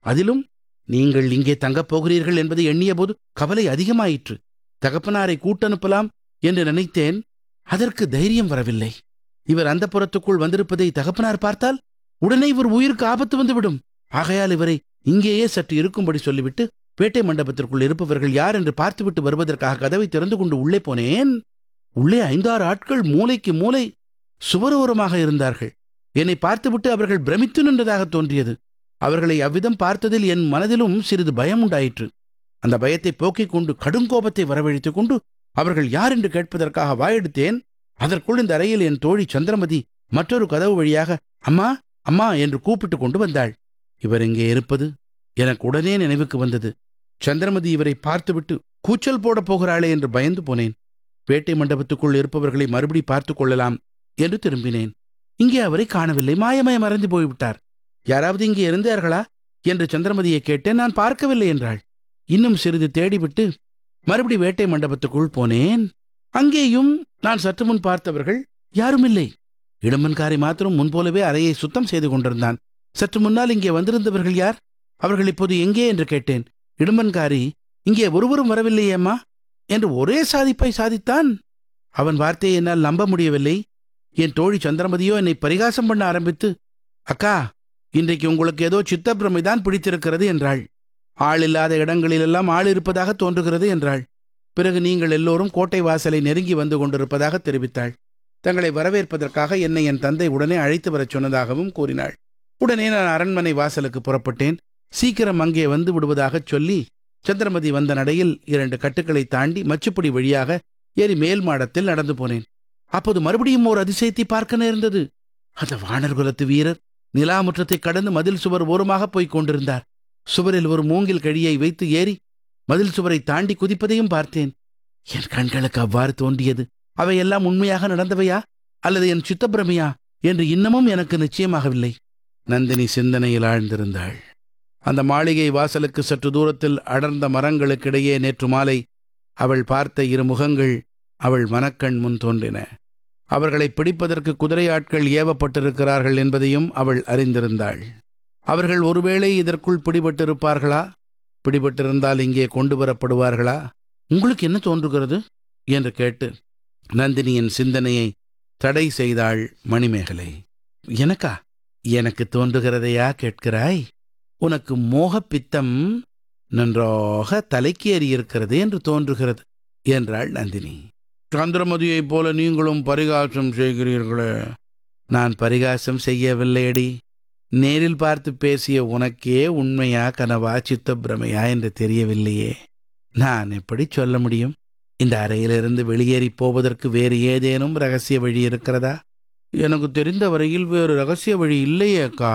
அதிலும் நீங்கள் இங்கே தங்கப் போகிறீர்கள் என்பதை எண்ணியபோது கவலை அதிகமாயிற்று தகப்பனாரை கூட்டனுப்பலாம் என்று நினைத்தேன் அதற்கு தைரியம் வரவில்லை இவர் அந்த புறத்துக்குள் வந்திருப்பதை தகப்பனார் பார்த்தால் உடனே இவர் உயிருக்கு ஆபத்து வந்துவிடும் ஆகையால் இவரை இங்கேயே சற்று இருக்கும்படி சொல்லிவிட்டு பேட்டை மண்டபத்திற்குள் இருப்பவர்கள் யார் என்று பார்த்துவிட்டு வருவதற்காக கதவை திறந்து கொண்டு உள்ளே போனேன் உள்ளே ஐந்தாறு ஆட்கள் மூலைக்கு மூலை சுவரோரமாக இருந்தார்கள் என்னை பார்த்துவிட்டு அவர்கள் பிரமித்து நின்றதாக தோன்றியது அவர்களை அவ்விதம் பார்த்ததில் என் மனதிலும் சிறிது பயம் உண்டாயிற்று அந்த பயத்தை போக்கிக் கொண்டு கடுங்கோபத்தை வரவழைத்துக் கொண்டு அவர்கள் யார் என்று கேட்பதற்காக வாயெடுத்தேன் அதற்குள் இந்த அறையில் என் தோழி சந்திரமதி மற்றொரு கதவு வழியாக அம்மா அம்மா என்று கூப்பிட்டு கொண்டு வந்தாள் இவர் இங்கே இருப்பது எனக்கு உடனே நினைவுக்கு வந்தது சந்திரமதி இவரை பார்த்துவிட்டு கூச்சல் போடப் போகிறாளே என்று பயந்து போனேன் பேட்டை மண்டபத்துக்குள் இருப்பவர்களை மறுபடி பார்த்துக் கொள்ளலாம் என்று திரும்பினேன் இங்கே அவரை காணவில்லை மாயமய மறைந்து போய்விட்டார் யாராவது இங்கே இருந்தார்களா என்று சந்திரமதியை கேட்டேன் நான் பார்க்கவில்லை என்றாள் இன்னும் சிறிது தேடிவிட்டு மறுபடி வேட்டை மண்டபத்துக்குள் போனேன் அங்கேயும் நான் சற்று முன் பார்த்தவர்கள் யாரும் இல்லை இளம்பன்காரை மாத்திரம் முன்போலவே அறையை சுத்தம் செய்து கொண்டிருந்தான் சற்று முன்னால் இங்கே வந்திருந்தவர்கள் யார் அவர்கள் இப்போது எங்கே என்று கேட்டேன் இடும்பன்காரி இங்கே ஒருவரும் வரவில்லையேம்மா என்று ஒரே சாதிப்பாய் சாதித்தான் அவன் வார்த்தையை என்னால் நம்ப முடியவில்லை என் தோழி சந்திரமதியோ என்னை பரிகாசம் பண்ண ஆரம்பித்து அக்கா இன்றைக்கு உங்களுக்கு ஏதோ சித்தப்பிரமைதான் பிடித்திருக்கிறது என்றாள் ஆள் இல்லாத இடங்களிலெல்லாம் ஆள் இருப்பதாக தோன்றுகிறது என்றாள் பிறகு நீங்கள் எல்லோரும் கோட்டை வாசலை நெருங்கி வந்து கொண்டிருப்பதாக தெரிவித்தாள் தங்களை வரவேற்பதற்காக என்னை என் தந்தை உடனே அழைத்து வரச் சொன்னதாகவும் கூறினாள் உடனே நான் அரண்மனை வாசலுக்கு புறப்பட்டேன் சீக்கிரம் அங்கே வந்து விடுவதாகச் சொல்லி சந்திரமதி வந்த நடையில் இரண்டு கட்டுக்களை தாண்டி மச்சுப்படி வழியாக ஏறி மேல் மாடத்தில் நடந்து போனேன் அப்போது மறுபடியும் ஓர் அதிசயத்தை பார்க்க நேர்ந்தது அந்த வானர் குலத்து வீரர் நிலாமுற்றத்தை கடந்து மதில் சுவர் ஓரமாக போய்க் கொண்டிருந்தார் சுவரில் ஒரு மூங்கில் கழியை வைத்து ஏறி மதில் சுவரை தாண்டி குதிப்பதையும் பார்த்தேன் என் கண்களுக்கு அவ்வாறு தோன்றியது அவையெல்லாம் உண்மையாக நடந்தவையா அல்லது என் சித்தப்பிரமையா என்று இன்னமும் எனக்கு நிச்சயமாகவில்லை நந்தினி சிந்தனையில் ஆழ்ந்திருந்தாள் அந்த மாளிகை வாசலுக்கு சற்று தூரத்தில் அடர்ந்த மரங்களுக்கிடையே நேற்று மாலை அவள் பார்த்த இரு முகங்கள் அவள் மனக்கண் முன் தோன்றின அவர்களை பிடிப்பதற்கு குதிரை ஆட்கள் ஏவப்பட்டிருக்கிறார்கள் என்பதையும் அவள் அறிந்திருந்தாள் அவர்கள் ஒருவேளை இதற்குள் பிடிபட்டிருப்பார்களா பிடிபட்டிருந்தால் இங்கே கொண்டு வரப்படுவார்களா உங்களுக்கு என்ன தோன்றுகிறது என்று கேட்டு நந்தினியின் சிந்தனையை தடை செய்தாள் மணிமேகலை எனக்கா எனக்கு தோன்றுகிறதையா கேட்கிறாய் உனக்கு மோகப் பித்தம் நன்றாக தலைக்கு ஏறியிருக்கிறது என்று தோன்றுகிறது என்றாள் நந்தினி சந்திரமதியைப் போல நீங்களும் பரிகாசம் செய்கிறீர்களே நான் பரிகாசம் செய்யவில்லையடி நேரில் பார்த்து பேசிய உனக்கே உண்மையா கனவா சித்தப்பிரமையா என்று தெரியவில்லையே நான் எப்படி சொல்ல முடியும் இந்த அறையிலிருந்து வெளியேறி போவதற்கு வேறு ஏதேனும் ரகசிய வழி இருக்கிறதா எனக்கு தெரிந்த வரையில் வேறு ரகசிய வழி இல்லையே அக்கா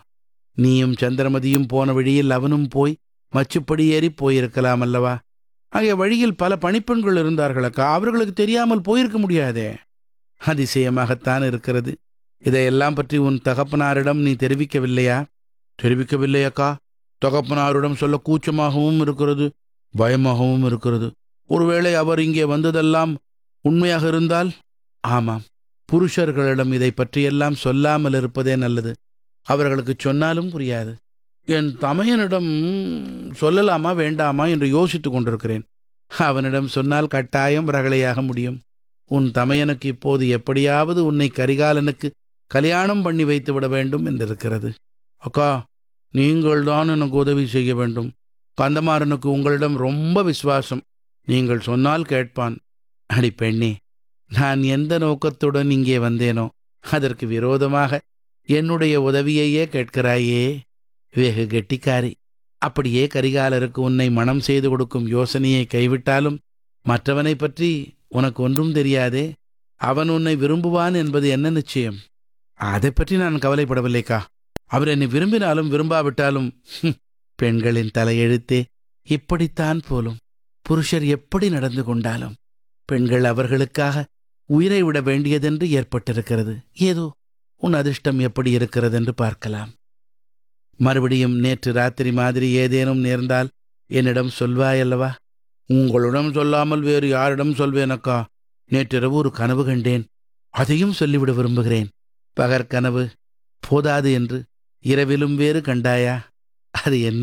நீயும் சந்திரமதியும் போன வழியில் அவனும் போய் மச்சுப்படி ஏறி போயிருக்கலாம் அல்லவா அங்கே வழியில் பல பணிப்பெண்கள் இருந்தார்கள் அக்கா அவர்களுக்கு தெரியாமல் போயிருக்க முடியாதே அதிசயமாகத்தான் இருக்கிறது இதையெல்லாம் பற்றி உன் தகப்பனாரிடம் நீ தெரிவிக்கவில்லையா தெரிவிக்கவில்லை அக்கா தகப்பனாரிடம் சொல்ல கூச்சமாகவும் இருக்கிறது பயமாகவும் இருக்கிறது ஒருவேளை அவர் இங்கே வந்ததெல்லாம் உண்மையாக இருந்தால் ஆமாம் புருஷர்களிடம் இதை பற்றியெல்லாம் சொல்லாமல் இருப்பதே நல்லது அவர்களுக்கு சொன்னாலும் புரியாது என் தமையனிடம் சொல்லலாமா வேண்டாமா என்று யோசித்துக் கொண்டிருக்கிறேன் அவனிடம் சொன்னால் கட்டாயம் ரகளையாக முடியும் உன் தமையனுக்கு இப்போது எப்படியாவது உன்னை கரிகாலனுக்கு கல்யாணம் பண்ணி வைத்து விட வேண்டும் என்றிருக்கிறது அக்கா நீங்கள்தான் எனக்கு உதவி செய்ய வேண்டும் கந்தமாறனுக்கு உங்களிடம் ரொம்ப விசுவாசம் நீங்கள் சொன்னால் கேட்பான் அடி பெண்ணே நான் எந்த நோக்கத்துடன் இங்கே வந்தேனோ அதற்கு விரோதமாக என்னுடைய உதவியையே கேட்கிறாயே வெகு கெட்டிக்காரி அப்படியே கரிகாலருக்கு உன்னை மனம் செய்து கொடுக்கும் யோசனையை கைவிட்டாலும் மற்றவனை பற்றி உனக்கு ஒன்றும் தெரியாதே அவன் உன்னை விரும்புவான் என்பது என்ன நிச்சயம் அதை பற்றி நான் கவலைப்படவில்லைக்கா அவர் என்னை விரும்பினாலும் விரும்பாவிட்டாலும் ஹும், பெண்களின் தலையெழுத்தே இப்படித்தான் போலும் புருஷர் எப்படி நடந்து கொண்டாலும் பெண்கள் அவர்களுக்காக உயிரை விட வேண்டியதென்று ஏற்பட்டிருக்கிறது ஏதோ உன் அதிர்ஷ்டம் எப்படி இருக்கிறது என்று பார்க்கலாம் மறுபடியும் நேற்று ராத்திரி மாதிரி ஏதேனும் நேர்ந்தால் என்னிடம் சொல்வாயல்லவா உங்களிடம் சொல்லாமல் வேறு யாரிடம் சொல்வேனக்கா நேற்றிரவு ஒரு கனவு கண்டேன் அதையும் சொல்லிவிட விரும்புகிறேன் பகற்கனவு போதாது என்று இரவிலும் வேறு கண்டாயா அது என்ன